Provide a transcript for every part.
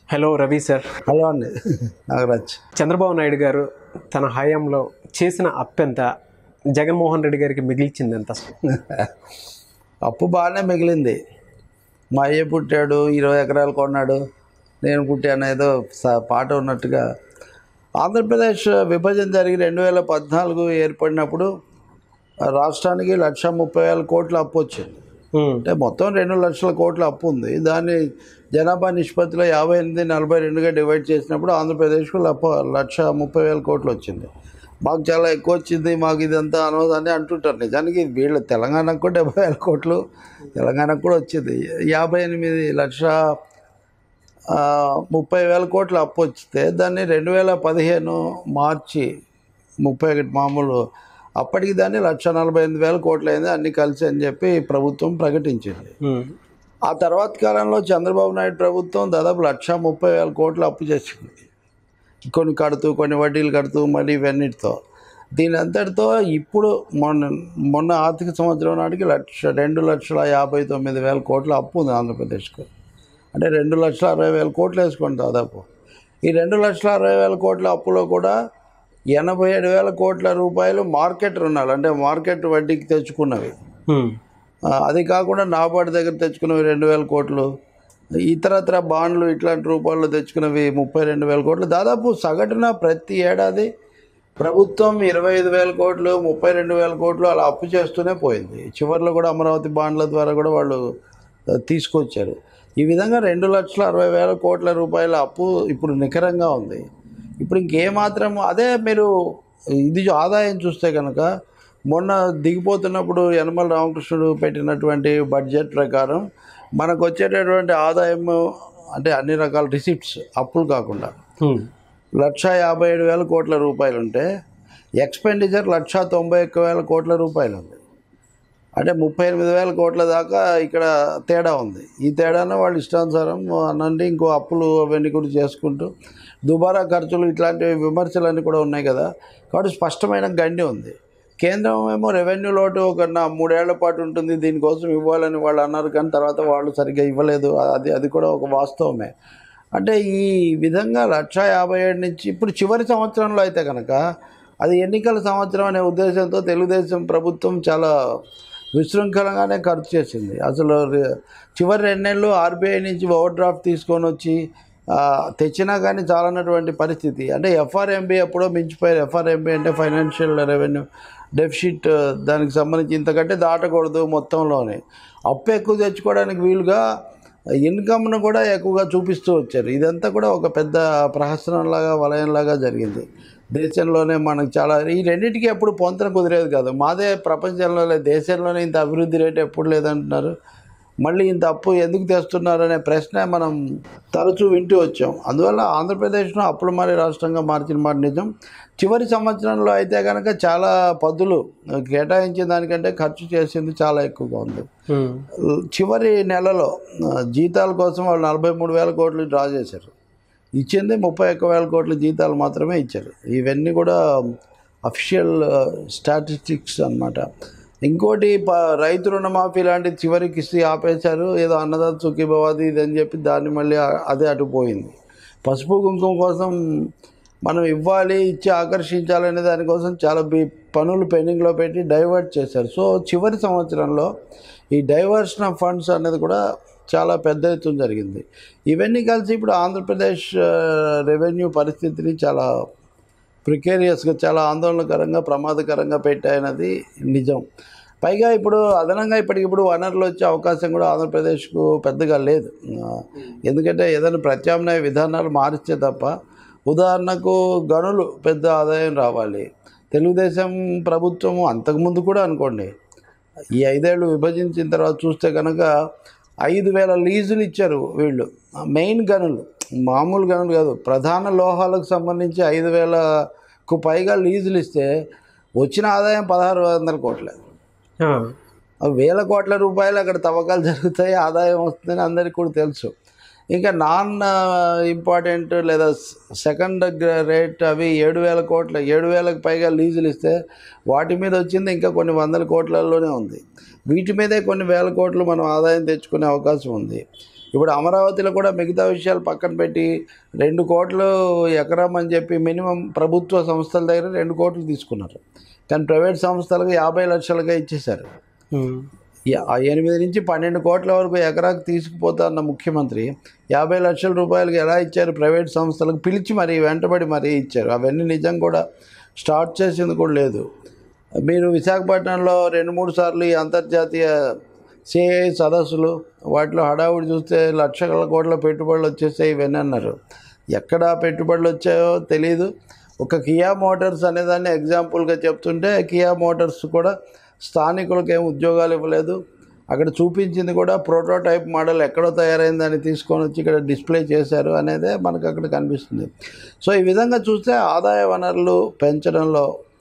Hello Ravi sir hello అండి నాగరాజ్ చంద్రబాబు నాయుడు గారు తన హయాంలో చేసిన అప్పెంత జగన్మోహన్ రెడ్డి గారికి మిగిల్చింది ఎంత అసలు అప్పు బాగానే మిగిలింది మా అయ్య పుట్టాడు ఇరవై ఎకరాలు కొన్నాడు నేను పుట్టాను ఏదో స- పాట ఉన్నట్టుగా ఆంధ్రప్రదేశ్ విభజన జరిగి రెండు వేల పద్నాలుగు ఏర్పడినప్పుడు ఆ రాష్ట్రానికి లక్ష ముప్పై వేల కోట్ల అప్పు వచ్చింది ఉమ్, అంటే మొత్తం రెండు లక్షల కోట్ల అప్పు ఉంది దాన్ని జనాభా నిష్పత్తిలో యాభై ఎనిమిది నలభై రెండుగా డివైడ్ చేసినప్పుడు ఆంధ్రప్రదేశ్కు లప్ప లక్ష ముప్పై వేల కోట్లు వచ్చింది మాకు చాలా ఎక్కువ వచ్చింది మాకు ఇదంతా అనవసరం అని అంటుంటారు నిజానికి వీళ్ళ తెలంగాణకు కూడా డెబ్బై వేల కోట్లు తెలంగాణకు కూడా వచ్చింది యాభై ఎనిమిది లక్ష ఆ, ముప్పై వేల కోట్ల అప్పు వచ్చితే దాన్ని రెండు వేల పదిహేను మార్చి ముప్పై ఒకటి మామూలు అప్పటికి దాన్ని లక్ష నలభై ఎనిమిది వేల కోట్లు అయింది అన్ని కలిసి అని చెప్పి ప్రభుత్వం ప్రకటించింది ఉమ్, ఆ తర్వాత కాలంలో చంద్రబాబు నాయుడు ప్రభుత్వం దాదాపు లక్ష ముప్పై వేల కోట్లు అప్పు చేసింది కొన్ని కడుతూ కొన్ని వడ్డీలు కడుతూ మళ్ళీ ఇవన్నిటితో దీని అంతటితో ఇప్పుడు మొన్న మొన్న ఆర్థిక సంవత్సరం నాటికి లక్ష రెండు లక్షల యాభై తొమ్మిది వేల కోట్ల అప్పు ఉంది ఆంధ్రప్రదేశ్కు అంటే రెండు లక్షల అరవై వేల కోట్లు వేసుకోండి దాదాపు ఈ రెండు లక్షల అరవై వేల కోట్ల అప్పులో కూడా ఎనభై ఏడు వేల కోట్ల రూపాయలు మార్కెట్ రుణాలు అంటే మార్కెట్ వడ్డీకి తెచ్చుకున్నవి ఉమ్, ఆ, అది కాకుండా నాబార్డు దగ్గర తెచ్చుకున్నవి రెండు వేల కోట్లు ఇతరత్ర బాండ్లు ఇట్లాంటి రూపాల్లో తెచ్చుకున్నవి ముప్పై రెండు వేల కోట్లు దాదాపు సగటున ప్రతి ఏడాది ప్రభుత్వం ఇరవై ఐదు వేల కోట్లు ముప్పై రెండు వేల కోట్లు అలా అప్పు చేస్తూనే పోయింది చివరిలో కూడా అమరావతి బాండ్ల ద్వారా కూడా వాళ్ళు ఆ, తీసుకొచ్చారు ఈ విధంగా రెండు లక్షల అరవై వేల కోట్ల రూపాయల అప్పు ఇప్పుడు నికరంగా ఉంది ఇప్పుడు ఇంకేమాత్రం అదే మీరు ఇది ఆదాయం చూస్తే కనుక మొన్న దిగిపోతున్నప్పుడు యనమల రామకృష్ణుడు పెట్టినటువంటి బడ్జెట్ ప్రకారం మనకు వచ్చేటటువంటి ఆదాయం అంటే అన్ని రకాల రిసిప్ట్స్ అప్పులు కాకుండా ఉమ్, లక్ష యాభై ఏడు వేల కోట్ల రూపాయలు ఉంటే ఎక్స్పెండిచర్ లక్ష తొంభై ఒక్క వేల కోట్ల రూపాయలు ఉంది అంటే ముప్పై ఎనిమిది వేల కోట్ల దాకా ఇక్కడ తేడా ఉంది ఈ తేడాను వాళ్ళు ఇష్టానుసారం అనండి ఇంకో అప్పులు అవన్నీ కూడా చేసుకుంటూ దుబారా ఖర్చులు ఇట్లాంటి విమర్శలన్నీ కూడా ఉన్నాయి కదా కాబట్టి స్పష్టమైన గండి ఉంది కేంద్రం ఏమో రెవెన్యూ లోటు ఒక నా మూడేళ్ల పాటు ఉంటుంది దీనికోసం ఇవ్వాలని వాళ్ళు అన్నారు కానీ తర్వాత వాళ్ళు సరిగ్గా ఇవ్వలేదు అది అది కూడా ఒక వాస్తవమే అంటే ఈ విధంగా లక్ష యాభై ఏడు నుంచి ఇప్పుడు చివరి సంవత్సరంలో అయితే కనుక అది ఎన్నికల సంవత్సరం అనే ఉద్దేశంతో తెలుగుదేశం ప్రభుత్వం చాలా విశృంఖలంగానే ఖర్చు చేసింది అసలు రె- చివరి రెండు నెలలు ఆర్బీఐ నుంచి ఓవర్ డ్రాఫ్ట్ తీసుకొని వచ్చి ఆ, తెచ్చినా కానీ చాలన్నటువంటి పరిస్థితి అంటే ఎఫ్ఆర్ఎంబి ఎప్పుడో మించిపోయారు ఎఫ్ఆర్ఎంబి అంటే ఫైనాన్షియల్ రెవెన్యూ డెఫిసిట్ దానికి సంబంధించి ఇంతకంటే దాటకూడదు మొత్తంలోనే అప్పు ఎక్కువ తెచ్చుకోవడానికి వీలుగా ఇన్కమ్ను కూడా ఎక్కువగా చూపిస్తూ వచ్చారు ఇదంతా కూడా ఒక పెద్ద ప్రహసనంలాగా వలయంలాగా జరిగింది దేశంలోనే మనకు చాలా ఈ రెండింటికి ఎప్పుడు పొంతన కుదిరేది కాదు మాదే ప్రపంచంలో లేదు దేశంలోనే ఇంత అభివృద్ధి రేటు ఎప్పుడు లేదంటున్నారు మళ్ళీ ఇంత అప్పు ఎందుకు తెస్తున్నారు అనే ప్రశ్న మనం తరచూ వింటూ వచ్చాం అందువల్ల ఆంధ్రప్రదేశ్ను అప్పులు మారే రాష్ట్రంగా మార్చిన మాట నిజం చివరి సంవత్సరంలో అయితే కనుక చాలా పద్దులు కేటాయించిన దానికంటే ఖర్చు చేసింది చాలా ఎక్కువగా ఉంది ఉమ్, చివరి నెలలో ఆ, జీతాల కోసం వాళ్ళు నలభై మూడు వేల కోట్లు డ్రా చేశారు ఇచ్చింది ముప్పై ఒక్క వేల కోట్ల జీతాలు మాత్రమే ఇచ్చారు ఇవన్నీ కూడా అఫిషియల్ స్టాటిస్టిక్స్ అన్నమాట ఇంకోటి ప రైతు రుణమాఫీ లాంటి చివరి కిస్తీ ఆపేశారు ఏదో అన్నదాత సుఖీభవాది ఇది అని చెప్పి దాన్ని మళ్ళీ ఆ- అదే అటు పోయింది పసుపు కుంకుమ కోసం మనం ఇవ్వాలి ఇచ్చి ఆకర్షించాలనే దానికోసం చాలా బి పనులు పెండింగ్లో పెట్టి డైవర్ట్ చేశారు సో చివరి సంవత్సరంలో ఈ డైవర్షన్ ఆఫ్ ఫండ్స్ అనేది కూడా చాలా పెద్ద ఎత్తున జరిగింది ఇవన్నీ కలిసి ఇప్పుడు ఆంధ్రప్రదేశ్ ఆ, రెవెన్యూ పరిస్థితిని చాలా ప్రికేరియస్గా చాలా ఆందోళనకరంగా ప్రమాదకరంగా పెట్టాయన్నది నిజం పైగా ఇప్పుడు అదనంగా ఇప్పటికిప్పుడు వనరులు వచ్చే అవకాశం కూడా ఆంధ్రప్రదేశ్కు పెద్దగా లేదు ఆ, ఎందుకంటే ఏదైనా ప్రత్యామ్నాయ విధానాలు మారిస్తే తప్ప ఉదాహరణకు గనులు పెద్ద ఆదాయం రావాలి తెలుగుదేశం ప్రభుత్వం అంతకుముందు కూడా అనుకోండి ఈ ఐదేళ్ళు విభజించిన తర్వాత చూస్తే కనుక ఐదు వేల లీజులు ఇచ్చారు వీళ్ళు మెయిన్ గనులు మామూలు గనులు కాదు ప్రధాన లోహాలకు సంబంధించి ఐదు వేలకు పైగా లీజులు ఇస్తే వచ్చిన ఆదాయం పదహారు వందల కోట్లే ఆ, ఆ వేల కోట్ల రూపాయలు అక్కడ తవ్వకాలు జరుగుతాయి ఆదాయం వస్తుందని అందరికీ కూడా తెలుసు ఇంకా నాన్ ఇంపార్టెంట్ లేదా సెకండ్ రేట్ అవి ఏడు వేల కోట్ల ఏడు వేలకు పైగా లీజులు ఇస్తే వాటి మీద వచ్చింది ఇంకా కొన్ని వందల కోట్లలోనే ఉంది వీటి మీదే కొన్ని వేల కోట్లు మనం ఆదాయం తెచ్చుకునే అవకాశం ఉంది ఇప్పుడు అమరావతిలో కూడా మిగతా విషయాలు పక్కన పెట్టి రెండు కోట్లు ఎకరం అని చెప్పి మినిమం ప్రభుత్వ సంస్థల దగ్గర రెండు కోట్లు తీసుకున్నారు కానీ ప్రైవేట్ సంస్థలకు యాభై లక్షలుగా ఇచ్చేశారు ఉమ్. యా- ఆ ఎనిమిది నుంచి పన్నెండు కోట్ల వరకు ఎకరాకు తీసుకుపోతాన్న ముఖ్యమంత్రి యాభై లక్షల రూపాయలకి ఎలా ఇచ్చారు ప్రైవేట్ సంస్థలకు పిలిచి మరీ వెంటబడి మరీ ఇచ్చారు అవన్నీ నిజం కూడా స్టార్ట్ చేసింది కూడా లేదు మీరు విశాఖపట్నంలో రెండు మూడు సార్లు ఈ అంతర్జాతీయ సిఐ సదస్సులు వాటిలో హడావుడి చూస్తే లక్షల కోట్ల పెట్టుబడులు వచ్చేసాయి ఇవన్నీ అన్నారు ఎక్కడ పెట్టుబడులు వచ్చాయో తెలియదు ఒక కియా మోటార్స్ అనేదాన్ని ఎగ్జాంపుల్గా చెప్తుంటే కియా మోటార్స్ కూడా స్థానికులకు ఏం ఉద్యోగాలు ఇవ్వలేదు అక్కడ చూపించింది కూడా ప్రోటోటైప్ మోడల్ ఎక్కడో తయారైంది దాన్ని తీసుకొని వచ్చి ఇక్కడ డిస్ప్లే చేశారు అనేదే మనకు అక్కడ కనిపిస్తుంది సో ఈ విధంగా చూస్తే ఆదాయ వనరులు పెంచడంలో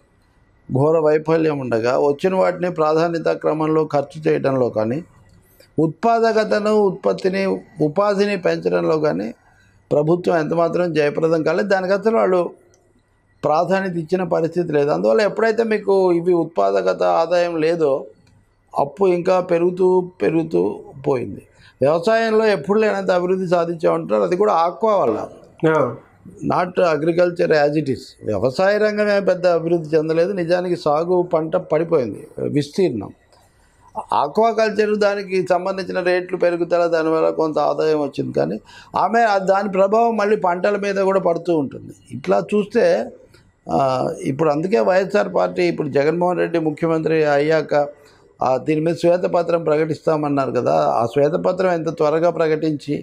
ఘోర వైఫల్యం ఉండగా వచ్చిన వాటిని ప్రాధాన్యత క్రమంలో ఖర్చు చేయడంలో కానీ ఉత్పాదకతను ఉత్పత్తిని ఉపాధిని పెంచడంలో కానీ ప్రభుత్వం ఎంతమాత్రం జయప్రదం కాలేదు దానికి అసలు వాళ్ళు ప్రాధాన్యత ఇచ్చిన పరిస్థితి లేదు అందువల్ల ఎప్పుడైతే మీకు ఇవి ఉత్పాదకత ఆదాయం లేదో అప్పు ఇంకా పెరుగుతూ పెరుగుతూ పోయింది వ్యవసాయంలో ఎప్పుడు లేనంత అభివృద్ధి సాధించామంటారు అది కూడా ఆక్వా వల్ల ఆ. Not agriculture as it is వ్యవసాయ రంగమే పెద్ద అభివృద్ధి చెందలేదు నిజానికి సాగు పంట పడిపోయింది విస్తీర్ణం ఆక్వాకల్చర్ దానికి సంబంధించిన రేట్లు పెరుగుదల దానివల్ల కొంత ఆదాయం వచ్చింది కానీ ఆమె ఆ- దాని ప్రభావం మళ్ళీ పంటల మీద కూడా పడుతూ ఉంటుంది ఇట్లా చూస్తే ఆ, ఇప్పుడు అందుకే వైఎస్ఆర్ పార్టీ ఇప్పుడు జగన్మోహన్ రెడ్డి ముఖ్యమంత్రి అయ్యాక ఆ, దీని మీద శ్వేతపత్రం ప్రకటిస్తామన్నారు కదా ఆ శ్వేతపత్రం ఎంత త్వరగా ప్రకటించి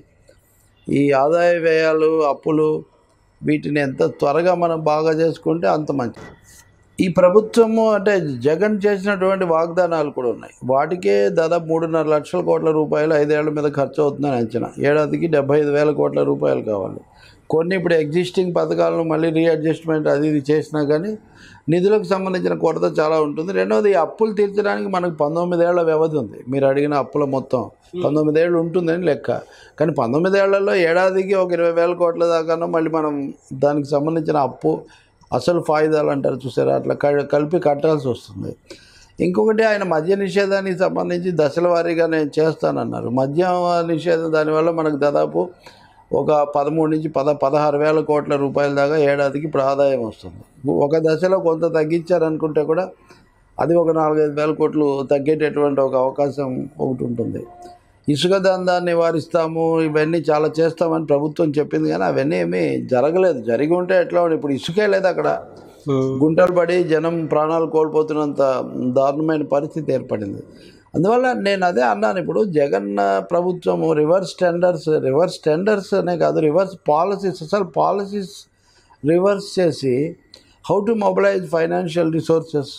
ఈ ఆదాయ వ్యయాలు అప్పులు వీటిని ఎంత త్వరగా మనం బాగా చేసుకుంటే అంత మంచిది ఈ ప్రభుత్వము అంటే జగన్ చేసినటువంటి వాగ్దానాలు కూడా ఉన్నాయి వాటికే దాదాపు మూడున్నర లక్షల కోట్ల రూపాయలు ఐదేళ్ల మీద ఖర్చు అవుతుందని అంచనా ఏడాదికి డెబ్బై ఐదు వేల కోట్ల రూపాయలు కావాలి కొన్ని ఇప్పుడు ఎగ్జిస్టింగ్ పథకాలను మళ్ళీ రీఅడ్జస్ట్మెంట్ అది ఇది చేసినా కానీ నిధులకు సంబంధించిన కొరత చాలా ఉంటుంది రెండవది ఈ అప్పులు తీర్చడానికి మనకు పంతొమ్మిదేళ్ల వ్యవధి ఉంది మీరు అడిగిన అప్పుల మొత్తం పంతొమ్మిదేళ్ళు ఉంటుందని లెక్క కానీ పంతొమ్మిదేళ్లలో ఏడాదికి ఒక ఇరవై వేల కోట్ల దాకానో మళ్ళీ మనం దానికి సంబంధించిన అప్పు అసలు ఫాయిదాలు అంటారు చూసారా అట్లా క- కలిపి కట్టాల్సి వస్తుంది ఇంకొకటి ఆయన మద్య నిషేధానికి సంబంధించి దశల వారీగా నేను చేస్తానన్నారు మద్యం నిషేధం దానివల్ల మనకు దాదాపు ఒక పదమూడు నుంచి పద పదహారు వేల కోట్ల రూపాయల దాకా ఏడాదికి ఇప్పుడు ఆదాయం వస్తుంది ఒక దశలో కొంత తగ్గించారనుకుంటే కూడా అది ఒక నాలుగైదు వేల కోట్లు తగ్గేటటువంటి ఒక అవకాశం ఒకటి ఉంటుంది ఇసుక దందాన్ని నివారిస్తాము ఇవన్నీ చాలా చేస్తామని ప్రభుత్వం చెప్పింది కానీ అవన్నీ ఏమీ జరగలేదు జరిగి ఉంటే ఎట్లా ఉండి ఇప్పుడు ఇసుకే లేదు అక్కడ ఉమ్. గుంటలు పడి జనం ప్రాణాలు కోల్పోతున్నంత దారుణమైన పరిస్థితి ఏర్పడింది అందువల్ల నేను అదే అన్నాను ఇప్పుడు జగన్ ప్రభుత్వము రివర్స్ టెండర్స్ రివర్స్ టెండర్స్ అనే కాదు రివర్స్ పాలసీస్ అసలు పాలసీస్ రివర్స్ చేసి how to mobilise financial resources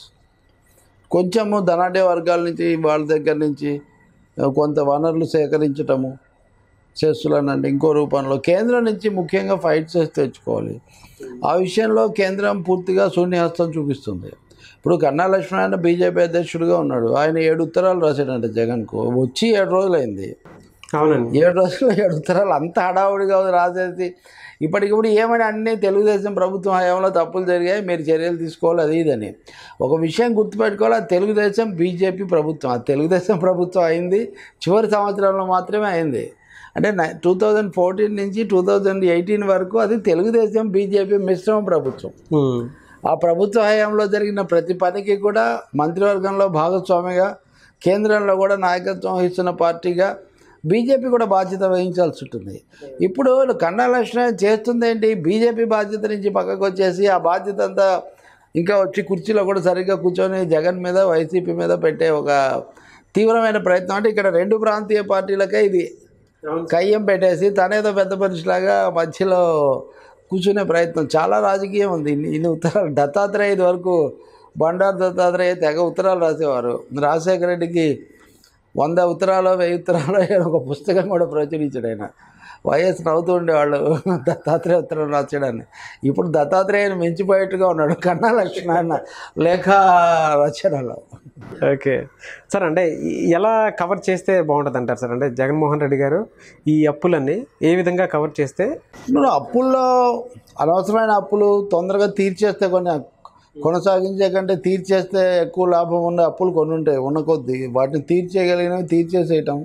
కొంచెము ధనాఢ్య వర్గాల నుంచి వాళ్ళ దగ్గర నుంచి ఆ, కొంత వనరులు సేకరించటము చేస్తున్నానండి ఇంకో రూపంలో కేంద్రం నుంచి ముఖ్యంగా ఫైట్ చేసి తెచ్చుకోవాలి ఆ విషయంలో కేంద్రం పూర్తిగా శూన్యహస్తం చూపిస్తుంది ఇప్పుడు కన్నా లక్ష్మణ్ బీజేపీ అధ్యక్షుడిగా ఉన్నాడు ఆయన ఏడు ఉత్తరాలు రాశాడంట జగన్కు వచ్చి ఏడు రోజులైంది అవునండి ఏడు రోజులు ఏడు ఉత్తరాలు అంత హడావుడిగా ఉంది రాసేసి ఇప్పటికిప్పుడు ఏమని అన్నీ తెలుగుదేశం ప్రభుత్వం హయాంలో తప్పులు జరిగాయి మీరు చర్యలు తీసుకోవాలి అది ఇదని ఒక విషయం గుర్తుపెట్టుకోవాలి అది తెలుగుదేశం బీజేపీ ప్రభుత్వం అది తెలుగుదేశం ప్రభుత్వం అయింది చివరి సంవత్సరంలో మాత్రమే అయింది అంటే టూ థౌజండ్ ఫోర్టీన్ నుంచి టూ థౌజండ్ ఎయిటీన్ వరకు అది తెలుగుదేశం బీజేపీ మిశ్రమ ప్రభుత్వం ఉమ్. ఆ ప్రభుత్వ హయాంలో జరిగిన ప్రతి పనికి కూడా మంత్రివర్గంలో భాగస్వామిగా కేంద్రంలో కూడా నాయకత్వం వహిస్తున్న పార్టీగా బీజేపీ కూడా బాధ్యత వహించాల్సి ఉంటుంది ఇప్పుడు కన్నా లక్ష్మణ్ చేస్తుంది ఏంటి బీజేపీ బాధ్యత నుంచి పక్కకు వచ్చేసి ఆ బాధ్యత అంతా ఇంకా వచ్చి కుర్చీలో కూడా సరిగ్గా కూర్చొని జగన్ మీద వైసీపీ మీద పెట్టే ఒక తీవ్రమైన ప్రయత్నం అంటే ఇక్కడ రెండు ప్రాంతీయ పార్టీలకే ఇది అవును. కయ్యం పెట్టేసి తనేదో పెద్ద మనిషిలాగా మధ్యలో కూర్చునే ప్రయత్నం చాలా రాజకీయం ఉంది ఇన్ని ఇన్ని ఉత్తరాలు దత్తాత్రేయ ఇది వరకు బండారు దత్తాత్రేయ తెగ ఉత్తరాలు రాసేవారు రాజశేఖర రెడ్డికి వంద ఉత్తరాలు వెయ్యి ఉత్తరాలు ఏదో ఒక పుస్తకం కూడా ప్రచురించాడు ఆయన వైఎస్ నవ్వుతూ ఉండేవాళ్ళు దత్తాత్రేయ ఉత్తరం రాసాడని ఇప్పుడు దత్తాత్రేయని మించిపోయేట్టుగా ఉన్నాడు కన్నా లక్ష్మణ లేఖ రచనలో ఓకే సార్ అంటే ఈ- ఎలా కవర్ చేస్తే బాగుంటుంది అంటారు సార్ అంటే జగన్మోహన్ రెడ్డి గారు ఈ అప్పులన్నీ ఏ విధంగా కవర్ చేస్తే నువ్వు అప్పుల్లో అనవసరమైన అప్పులు తొందరగా తీర్చేస్తే కొన్ని కొనసాగించే కంటే తీర్చేస్తే ఎక్కువ లాభం ఉన్న అప్పులు కొన్ని ఉంటాయి ఉన్న కొద్దీ వాటిని తీర్చేయగలిగినవి తీర్చేసేయటం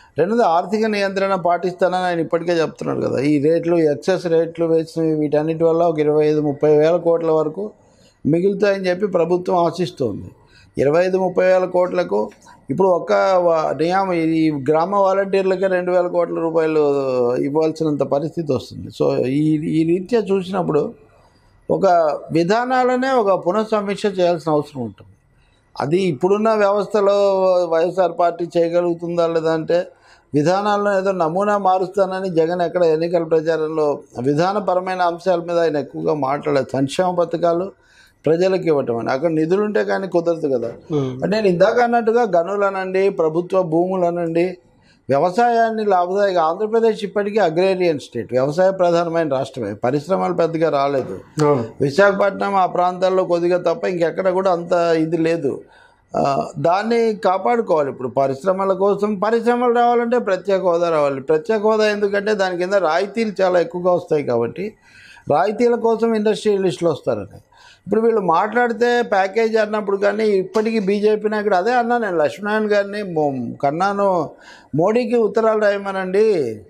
రెండోది ఆర్థిక నియంత్రణ పాటిస్తానని ఆయన ఇప్పటికే చెప్తున్నాడు కదా ఈ రేట్లు ఎక్సెస్ రేట్లు వేసినవి వీటన్నిటి వల్ల ఒక ఇరవై ఐదు ముప్పై వేల కోట్ల వరకు మిగులుతాయని చెప్పి ప్రభుత్వం ఆశిస్తోంది ఇరవై ఐదు ముప్పై వేల కోట్లకు ఇప్పుడు ఒక్క వ- నియామ ఈ గ్రామ వాలంటీర్లకే రెండు వేల కోట్ల రూపాయలు ఇవ్వాల్సినంత పరిస్థితి వస్తుంది సో ఈ ఈ రీత్యా చూసినప్పుడు ఒక విధానాలనే ఒక పునఃసమీక్ష చేయాల్సిన అవసరం ఉంటుంది అది ఇప్పుడున్న వ్యవస్థలో వైఎస్ఆర్ పార్టీ చేయగలుగుతుందా లేదా అంటే విధానాలను ఏదో నమూనా మారుస్తానని జగన్ ఎక్కడ ఎన్నికల ప్రచారంలో విధానపరమైన అంశాల మీద ఆయన ఎక్కువగా మాట్లాడలేదు సంక్షేమ పథకాలు ప్రజలకు ఇవ్వటం అని అక్కడ నిధులుంటే కానీ కుదరదు కదా అంటే నేను ఇందాక అన్నట్టుగా గనులనండి ప్రభుత్వ భూములనండి వ్యవసాయాన్ని లాభదాయక ఆంధ్రప్రదేశ్ ఇప్పటికీ అగ్రేరియన్ స్టేట్ వ్యవసాయ ప్రధానమైన రాష్ట్రమే పరిశ్రమలు పెద్దగా రాలేదు అవును విశాఖపట్నం ఆ ప్రాంతాల్లో కొద్దిగా తప్ప ఇంకెక్కడ కూడా అంత ఇది లేదు ఆ, దాన్ని కాపాడుకోవాలి ఇప్పుడు పరిశ్రమల కోసం పరిశ్రమలు రావాలంటే ప్రత్యేక హోదా రావాలి ప్రత్యేక హోదా ఎందుకంటే దాని కింద రాయితీలు చాలా ఎక్కువగా వస్తాయి కాబట్టి రాయితీల కోసం ఇండస్ట్రియలిస్టులు వస్తారని ఇప్పుడు వీళ్ళు మాట్లాడితే ప్యాకేజ్ అన్నప్పుడు కానీ ఇప్పటికీ బీజేపీ నాయకుడు అదే అన్నా నేను లక్ష్మణ్ గారిని మో- కన్నాను మోడీకి ఉత్తరాలు రాయమనండి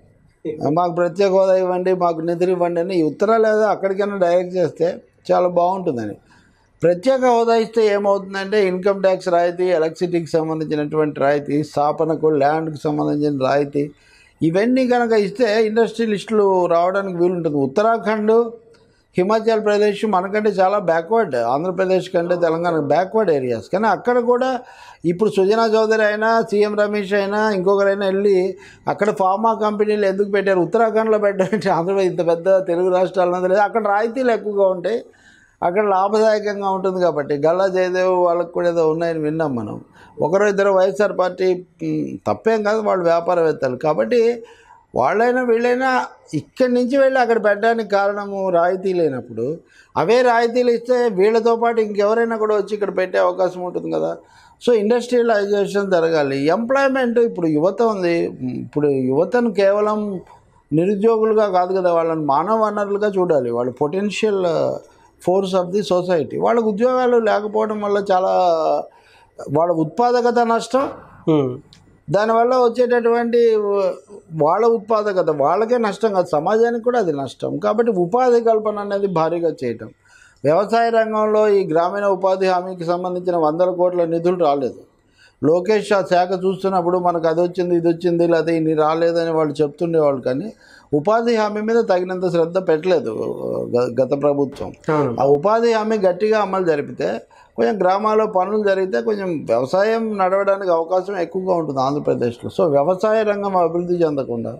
మాకు ప్రత్యేక హోదా ఇవ్వండి మాకు నిధులు ఇవ్వండి అని ఈ ఉత్తరాలు ఏదో అక్కడికైనా డైరెక్ట్ చేస్తే చాలా బాగుంటుందని ప్రత్యేక హోదా ఇస్తే ఏమవుతుందంటే ఇన్కమ్ ట్యాక్స్ రాయితీ ఎలక్ట్రిసిటీకి సంబంధించినటువంటి రాయితీ స్థాపనకు ల్యాండ్కి సంబంధించిన రాయితీ ఇవన్నీ కనుక ఇస్తే ఇండస్ట్రియలిస్టులు రావడానికి వీలుంటుంది ఉత్తరాఖండ్ హిమాచల్ ప్రదేశ్ మనకంటే చాలా బ్యాక్వర్డ్ ఆంధ్రప్రదేశ్ కంటే తెలంగాణ బ్యాక్వర్డ్ ఏరియాస్ కానీ అక్కడ కూడా ఇప్పుడు సుజనా చౌదరి అయినా సీఎం రమేష్ అయినా ఇంకొకరైనా వెళ్ళి అక్కడ ఫార్మా కంపెనీలు ఎందుకు పెట్టారు ఉత్తరాఖండ్లో పెట్టారంటే ఆంధ్రప్రదేశ్ ఇంత పెద్ద తెలుగు రాష్ట్రాలు లేదు అక్కడ రాయితీలు ఎక్కువగా ఉంటాయి అక్కడ లాభదాయకంగా ఉంటుంది కాబట్టి గల్లా జయదేవ్ వాళ్ళకి కూడా ఏదో ఉన్నాయని విన్నాం మనం ఒకరు ఇద్దరు వైఎస్ఆర్ పార్టీ మ్, తప్పేం కాదు వాళ్ళు వ్యాపారవేత్తలు కాబట్టి వాళ్ళైనా వీళ్ళైనా ఇక్కడి నుంచి వెళ్ళి అక్కడ పెట్టడానికి కారణము రాయితీ లేనప్పుడు అవే రాయితీలు ఇస్తే వీళ్ళతో పాటు ఇంకెవరైనా కూడా వచ్చి ఇక్కడ పెట్టే అవకాశం ఉంటుంది కదా సో ఇండస్ట్రియలైజేషన్ జరగాలి ఎంప్లాయ్మెంట్ ఇప్పుడు యువత ఉంది ఇప్పుడు యువతను కేవలం నిరుద్యోగులుగా కాదు కదా వాళ్ళని మానవ వనరులుగా చూడాలి వాళ్ళు potential force of the society వాళ్ళకు ఉద్యోగాలు లేకపోవడం వల్ల చాలా వాళ్ళ ఉత్పాదకత నష్టం ఉమ్. దానివల్ల వచ్చేటటువంటి వాళ్ళ ఉత్పాదకత వాళ్ళకే నష్టం కాదు సమాజానికి కూడా అది నష్టం కాబట్టి ఉపాధి కల్పన అనేది భారీగా చేయటం వ్యవసాయ రంగంలో ఈ గ్రామీణ ఉపాధి హామీకి సంబంధించిన వందల కోట్ల నిధులు రాలేదు లోకేష్ ఆ శాఖ చూస్తున్నప్పుడు మనకు అది వచ్చింది ఇది వచ్చింది లేకపోతే ఇన్ని రాలేదని వాళ్ళు చెప్తుండేవాళ్ళు కానీ ఉపాధి హామీ మీద తగినంత శ్రద్ధ పెట్టలేదు గ- గత ప్రభుత్వం అవును ఆ ఉపాధి హామీ గట్టిగా అమలు జరిపితే కొంచెం గ్రామాల్లో పనులు జరిగితే కొంచెం వ్యవసాయం నడవడానికి అవకాశం ఎక్కువగా ఉంటుంది ఆంధ్రప్రదేశ్లో సో వ్యవసాయ రంగం అభివృద్ధి చెందకుండా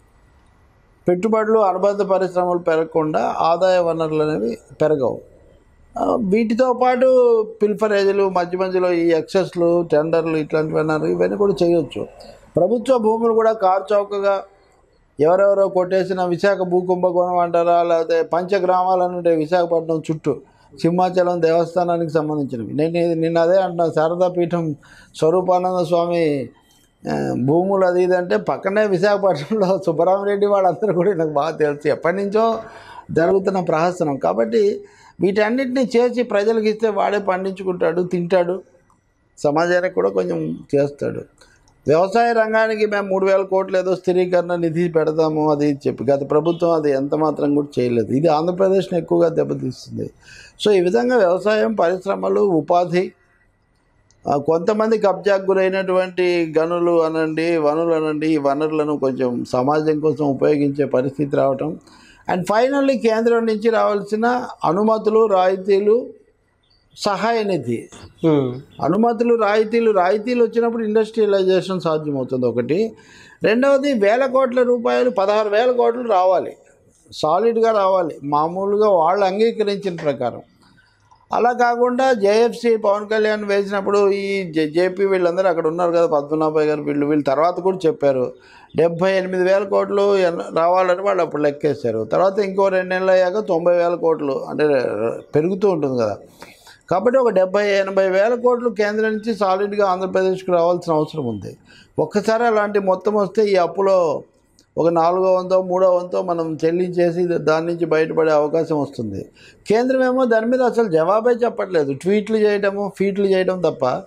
పెట్టుబడులు అనుబంధ పరిశ్రమలు పెరగకుండా ఆదాయ వనరులు అనేవి పెరగవు ఆ, వీటితో పాటు పిల్ఫరేజీలు మధ్య మధ్యలో ఈ ఎక్సెస్లు టెండర్లు ఇట్లాంటివి అన్నారు ఇవన్నీ కూడా చేయొచ్చు ప్రభుత్వ భూములు కూడా కార్చౌకగా ఎవరెవరో కొట్టేసిన విశాఖ భూ కుంభకోణం అంటారా లేకపోతే పంచగ్రామాలను ఉంటాయి విశాఖపట్నం చుట్టూ సింహాచలం దేవస్థానానికి సంబంధించినవి నేను ఇది- నిన్న అదే అంటున్నా శారదా పీఠం స్వరూపానంద స్వామి ఆ, భూములు అది ఇది అంటే పక్కనే విశాఖపట్నంలో సుబ్బరామరెడ్డి వాళ్ళందరూ కూడా నాకు బాగా తెలుసు ఎప్పటి నుంచో జరుగుతున్న ప్రహసనం కాబట్టి వీటన్నిటిని చేసి ప్రజలకు ఇస్తే వాడే పండించుకుంటాడు తింటాడు సమాజానికి కూడా కొంచెం చేస్తాడు వ్యవసాయ రంగానికి మేము మూడు వేల కోట్లు ఏదో స్థిరీకరణ నిధి పెడతాము అది ఇది చెప్పి గత ప్రభుత్వం అది ఎంత మాత్రం కూడా చేయలేదు ఇది ఆంధ్రప్రదేశ్ని ఎక్కువగా దెబ్బతీస్తుంది సో ఈ విధంగా వ్యవసాయం పరిశ్రమలు ఉపాధి ఆ, కొంతమంది కబ్జాకు గురైనటువంటి గనులు అనండి వనులు అనండి ఈ వనరులను కొంచెం సమాజం కోసం ఉపయోగించే పరిస్థితి రావటం అండ్ ఫైనల్లీ కేంద్రం నుంచి రావాల్సిన అనుమతులు రాయితీలు సహాయ నిధి ఉమ్. అనుమతులు రాయితీలు రాయితీలు వచ్చినప్పుడు ఇండస్ట్రియలైజేషన్ సాధ్యమవుతుంది ఒకటి రెండవది వేల కోట్ల రూపాయలు పదహారు వేల కోట్లు రావాలి సాలిడ్గా రావాలి మామూలుగా వాళ్ళు అంగీకరించిన ప్రకారం అలా కాకుండా జేఎఫ్సి పవన్ కళ్యాణ్ వేసినప్పుడు ఈ జే- జేపీ వీళ్ళందరూ అక్కడ ఉన్నారు కదా పద్మనాభయ్య గారు వీళ్ళు వీళ్ళు తర్వాత కూడా చెప్పారు డెబ్బై ఎనిమిది వేల కోట్లు ఎన్- రావాలని వాళ్ళు అప్పుడు లెక్కేశారు తర్వాత ఇంకో రెండు నెలలు అయ్యాక తొంభై వేల కోట్లు అంటే పెరుగుతూ ఉంటుంది కదా కాబట్టి ఒక డెబ్బై ఎనభై వేల కోట్లు కేంద్రం నుంచి సాలిడ్గా ఆంధ్రప్రదేశ్కి రావాల్సిన అవసరం ఉంది ఒక్కసారి అలాంటి మొత్తం వస్తే ఈ అప్పులో ఒక నాలుగో వంతో మూడో వంతో మనం చెల్లించేసి దాని నుంచి బయటపడే అవకాశం వస్తుంది కేంద్రం ఏమో దాని మీద అసలు జవాబే చెప్పట్లేదు ట్వీట్లు చేయడము ఫీట్లు చేయడం తప్ప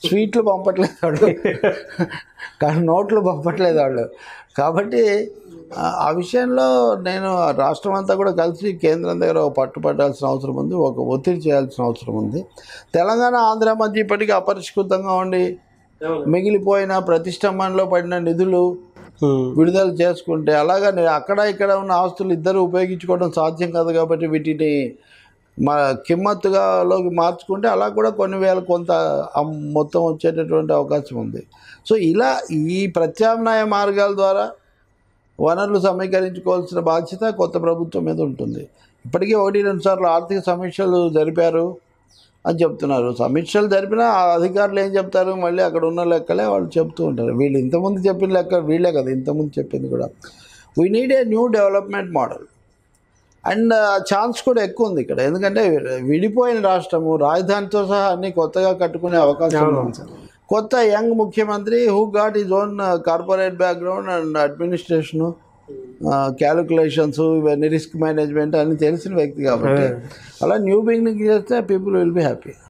స్వీట్లు పంపట్లేదు వాళ్ళు కానీ నోట్లు పంపట్లేదు వాళ్ళు కాబట్టి ఆ- ఆ విషయంలో నేను ఆ రాష్ట్రం అంతా కూడా కలిసి కేంద్రం దగ్గర ఒక పట్టుపట్టాల్సిన అవసరం ఉంది ఒక ఒత్తిడి చేయాల్సిన అవసరం ఉంది తెలంగాణ ఆంధ్ర మధ్య ఇప్పటికీ అపరిష్కృతంగా ఉండి మిగిలిపోయిన ప్రతిష్టంభనలో పడిన నిధులు ఉమ్, విడుదల చేసుకుంటే అలాగా నే- అక్కడ ఇక్కడ ఉన్న ఆస్తులు ఇద్దరు ఉపయోగించుకోవడం సాధ్యం కాదు కాబట్టి వీటిని మా కిమ్మత్తుగా లోకి మార్చుకుంటే అలా కూడా కొన్ని వేల కొంత అమ్- మొత్తం వచ్చేటటువంటి అవకాశం ఉంది సో ఇలా ఈ ప్రత్యామ్నాయ మార్గాల ద్వారా వనరులు సమీకరించుకోవాల్సిన బాధ్యత కొత్త ప్రభుత్వం మీద ఉంటుంది ఇప్పటికీ ఒకటి రెండు సార్లు ఆర్థిక సమీక్షలు జరిపారు అని చెప్తున్నారు సమీక్షలు జరిపినా ఆ అధికారులు ఏం చెప్తారు మళ్ళీ అక్కడ ఉన్న లెక్కలే వాళ్ళు చెప్తూ ఉంటారు వీళ్ళు ఇంతకుముందు చెప్పిన లెక్క వీళ్ళే కదా ఇంతకుముందు చెప్పింది కూడా we need a new development model and chance కూడా ఎక్కువ ఉంది ఇక్కడ ఎందుకంటే విడిపోయిన రాష్ట్రము రాజధానితో సహా అన్ని కొత్తగా కట్టుకునే అవకాశం ఉంది కొత్త యంగ్ ముఖ్యమంత్రి who got is own corporate background and administration calculations ఇవన్నీ రిస్క్ మేనేజ్మెంట్ అన్ని తెలిసిన వ్యక్తి కాబట్టి అలా న్యూ బిగినింగ్ చేస్తే పీపుల్ విల్ బి హ్యాపీ